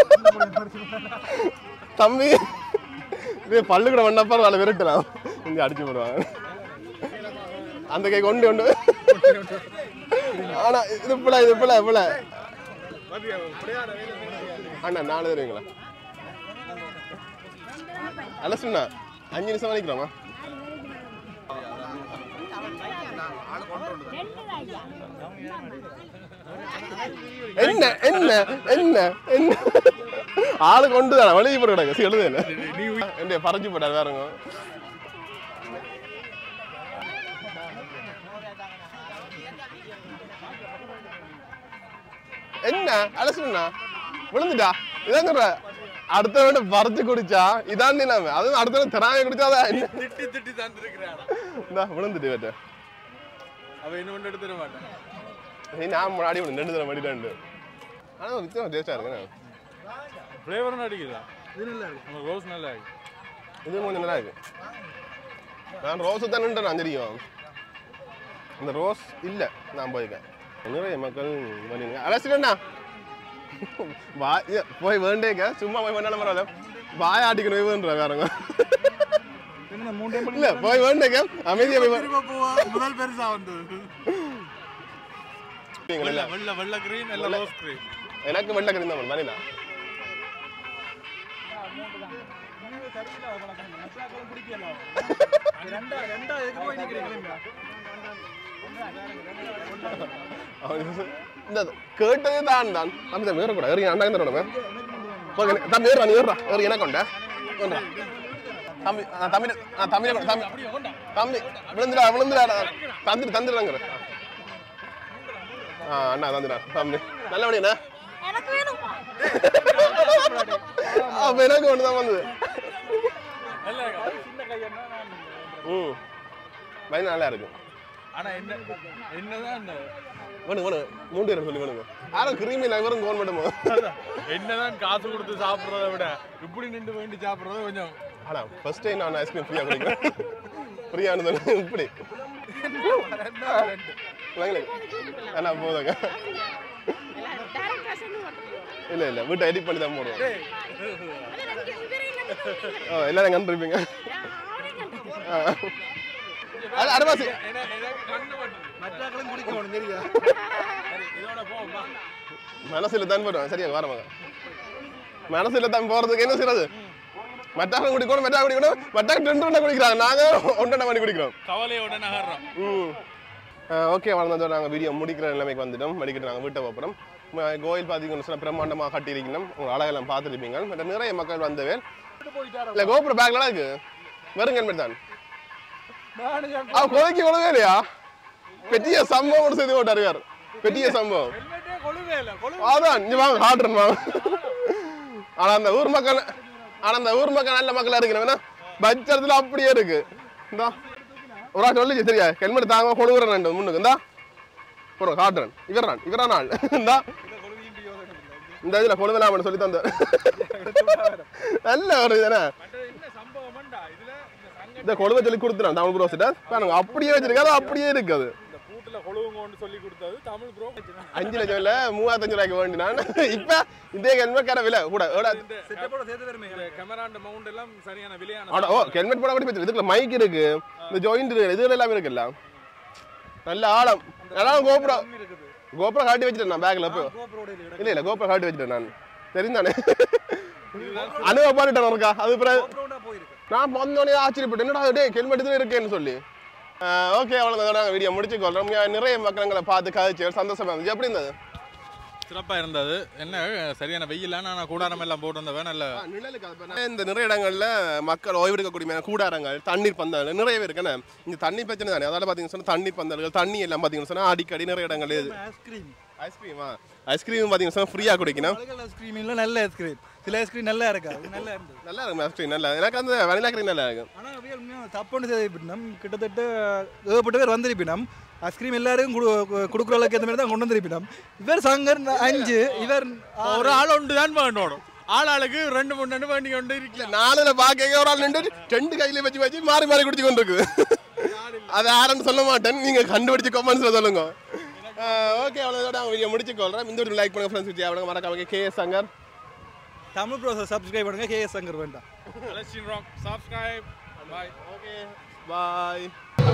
தம்பி இது பல்லு கூட வந்தப்ப வேலை விரட்டலாம் இங்கே அடிச்சு போடுவாங்க அந்த கை கொண்டு கொண்டு ஆனா இது பிள்ளை இது பிள்ளை பிள்ளை அண்ணா நாலு தருவீங்களா அலசுண்ணா அஞ்சு நிமிஷம் வரைக்கிறோமா என்ன என்ன என்ன என்ன ஆளு கொண்டு தானே வழி போட்டு கிடக்கு எழுது என்ன என்ன பறஞ்சு போட்டார் வேறங்க என்ன அலசுண்ணா விழுந்துட்டா இதான் சொல்ற அடுத்த வேண்ட பறிச்சு குடிச்சா இதான் நிலைமை அதுவும் அடுத்த வேண்ட திராய குடிச்சாதான் என்ன திட்டி திட்டி தந்துருக்கிறான் இந்தா விழுந்துட்டு வேட்ட அவ இன்னும் ஒன்று எடுத்துட மாட்டான் நீ நான் முன்னாடி ஒன்று ரெண்டு தடவை மடிட்டாண்டு ஆனால் வித்தியாசம் டேஸ்டாக இருக்குண்ணே ஃப்ளேவர் அடிக்குதா இது நல்லா இருக்கு நம்ம ரோஸ் நல்லா இருக்கு இது கொஞ்சம் நல்லா இருக்கு நான் ரோஸு தானே நான் தெரியும் இந்த ரோஸ் இல்லை நான் போயிருக்கேன் நிறைய மக்கள் பண்ணிங்க அலசிடண்ணா வா ஏ, போய் வேண்டேங்க சும்மா போய் வேண்டாம் பரவாயில்ல வாய ஆட்டிக்கணும் வேணுன்ற வேறங்க இல்ல போய் வேண்டேங்க அமைதியா போய் வே- முதல் பெருசா வந்து இல்ல. வெள்ள வெள்ள கிரீன் எல்லாம் ரோஸ் கிரீன் எனக்கு வெள்ள கறி தான் வேணா இந்த கேட்டதே தான் தான் நம்ம தான் வேற கூட ஏறி அண்ணா தரோட தான் ஏறா நீ ஏறா ஏறி எனக்கு உண்ட தம்பி ஆ, தம்பி ஆ, தம்பி தம்பி தம்பி விழுந்துடா விழுந்துடா தந்துடு தந்துடுறாங்க ஆ அண்ணா தந்துடா தம்பி நல்லபடியா எனக்கு வேணும் அப்ப எனக்கு ஒன்று தான் வந்தது ம் பயன் நல்லா இருக்கு ஆனா என்ன என்னதான் வேணும் வேணும் மூன்று பேரும் சொல்லி வேணுங்க யாரும் கிருமி இல்லை இவரும் கோன் மட்டுமோ என்னதான் காசு கொடுத்து சாப்பிடுறத விட இப்படி நின்று வேண்டி சாப்பிடுறது கொஞ்சம் ஆனா ஃபர்ஸ்ட் டைம் நான் ஐஸ்கிரீம் ஃப்ரீயாக குடிக்கிறேன் ஃப்ரீயானது இப்படி வாங்களே அண்ணா போதுங்க இல்லை இல்லை வீட்டை எடிட் பண்ணி தான் போடுவோம் ஆ எல்லாரும் கண்டிருப்பீங்க அடவாசி மற்றாக்களும் குடிக்கணும் தெரியுதா மனசுல தான் போடுவோம் சரியா வரமாங்க மனசுல தான் போறதுக்கு என்ன செய்யறது மட்டாக குடிக்கணும் மெட்டா குடிக்கணும் மட்டாக ரெண்டு ரெண்டா குடிக்கிறாங்க நாங்க ஒன்றரை மணி குடிக்கிறோம் கவலையோட நகர்றோம் ம் ஓகே வளர்ந்ததோட நாங்கள் வீடியோ முடிக்கிற நிலைமைக்கு வந்துட்டோம் மடிக்கிட்டு நாங்கள் வீட்டை போகிறோம் கோயில் பார்த்தீங்கன்னு சொன்னால் பிரம்மாண்டமாக கட்டியிருக்கணும் உங்கள் அழகெல்லாம் பார்த்துருப்பீங்க மற்ற நிறைய மக்கள் வந்தவே இல்லை கோபுர பேக்லாம் இருக்கு வெறும் ஹெல்மெட் தான் அவ கொலைக்கு கொலவே இல்லையா பெரிய சம்பவம் ஒன்று செய்து போட்டார் யார் பெரிய சம்பவம் அதான் நீ வாங்க காட்டுறேன் வாங்க ஆனா அந்த ஊர் மக்கள் ஆனா அந்த ஊர் மக்கள் நல்ல மக்களா இருக்கு பட்சத்துல அப்படியே இருக்கு இந்தா ஒரு ஆள் சொல்லிச்சு சரியா ஹெல்மெட் தாங்க கொடுக்குறேன் ரெண்டு முன்னுக்கு இந்தா போறோம் காட்டுறேன் இவரான் இவரான் ஆள் இந்தா இந்த இதுல கொழுவலாமன்னு சொல்லி தந்தார் நல்ல ஒரு இதுதானே இந்த கொழுவை சொல்லி கொடுத்துறான் தமிழ் ப்ரோஸ்கிட்ட பாருங்க அப்படியே வச்சிருக்காது அப்படியே இருக்கு அது கூட்டுல கொழுவுங்கன்னு சொல்லி கொடுத்தது தமிழ் ப்ரோ அஞ்சு லட்சம் இல்ல மூவாத்தஞ்சு ரூபாய்க்கு வேண்டி நான் இப்ப இதே ஹெல்மெட் கடை விலை கூட எவ்வளோ செட்டப்போட சேர்த்து வருமே கேமராண்ட மவுண்ட் எல்லாம் சரியான விலையான ஆனா ஓ ஹெல்மெட் போட அப்படி இதுக்குள்ள மைக் இருக்கு இந்த ஜாயிண்ட் இருக்கு இது எல்லாமே இருக்குல்ல நல்ல ஆழம் அதான் கோபுரம் கோபுரம் காட்டி வச்சுட்டேன் நான் பேக்ல இப்போ இல்ல இல்ல கோபுரம் காட்டி வச்சுட்டேன் நான் தெரிந்தானே அனுபவப்பட்டுட்டேன் இருக்கா அது பிறகு நான் வந்தோடனே ஆச்சரியப்பட்டேன் என்னடா டே ஹெல்மெட் இதுல இருக்கேன்னு சொல்லி ஓகே அவ்வளோ நாங்கள் வீடியோ முடிச்சு கொள்றோம் நிறைய மக்களங்களை பார்த்து கழிச்சு சந்தோஷமா இருந்துச்சு எப்படி இருந்தது சிறப்பா இருந்தது என்ன சரியான வெயில் நான் கூடாரம் எல்லாம் போட்டு வந்தவன் நல்ல இந்த நிறைய இடங்கள்ல மக்கள் ஓய்வெடுக்கக்கூடிய கூடாரங்கள் தண்ணீர் பந்தல் நிறையவே இருக்குன்னு இந்த தண்ணி பிரச்சனை தானே அதால பாத்தீங்கன்னா சொன்னா தண்ணி பந்தல்கள் தண்ணி எல்லாம் பாத்தீங்கன்னா சொன்னா அடிக்கடி நிறைய இடங்கள் இது ஐஸ்கிரீம் ஐஸ்கிரீமா ஐஸ்கிரீம் பாத்தீங்கன்னா சொன்னா ஃப்ரீயா குடிக்கணும் ஐஸ்கிரீம் இல்ல நல்ல ஐஸ்கிரீம் சில ஐஸ்கிரீம் நல்லா இருக்கா அது நல்லா இருந்தது நல்லா இருக்கும் ஐஸ்கிரீம் நல்லா எனக்கு அந்த வெனிலா கிரீம் நல்லா இருக்கும் ஆனா அப்படியே உண்மையா தப்புன்னு செய்திப்பிட்டோம் கிட்டத்தட்ட ஏகப்பட்ட பேர் வந்திருப்பினோம் ஐஸ்கிரீம் எல்லாருக்கும் குடு- கொடுக்குற அளவுக்கு ஏற்ற மாதிரி தான் கொண்டு வந்திருப்பினோம் இவர் சங்கர் அஞ்சு இவர் ஒரு ஆள் ஒன்று தான் வேண்டோம் ஆள் ஆளுக்கு ரெண்டு மூணு ரெண்டு வேண்டி கொண்டு இருக்கல நானுல பாக்க ஒரு ஆள் நின்று ரெண்டு கையில வச்சு வச்சு மாறி மாறி குடிச்சு கொண்டு இருக்குது அது யாருன்னு சொல்ல மாட்டேன் நீங்க கண்டுபிடிச்சு கமெண்ட்ஸ்ல சொல்லுங்க ஓகே அவ்வளோதோட அவங்க வீடியோ முடிச்சு கொள்றேன் இந்த ஒரு லைக் பண்ணுங்க ஃப்ரெண்ட்ஸ் வச்சு மறக்காம K Shankar Tamil process subscribe பண்ணுங்க கே எஸ் சங்கர் வேண்டாம் Palestine Rock, subscribe. Bye. Okay bye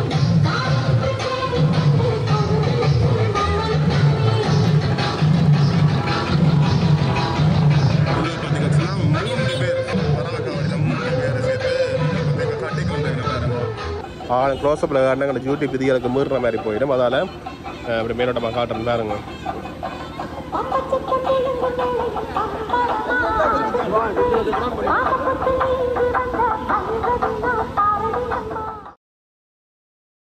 க்ளோஸ்அப்பில் காட்டினா யூடியூப் விதிகளுக்கு மீறுற மாதிரி போயிடும் அதால் அப்படி மேலோட்டமாக காட்டுறேன் பாருங்க ஆ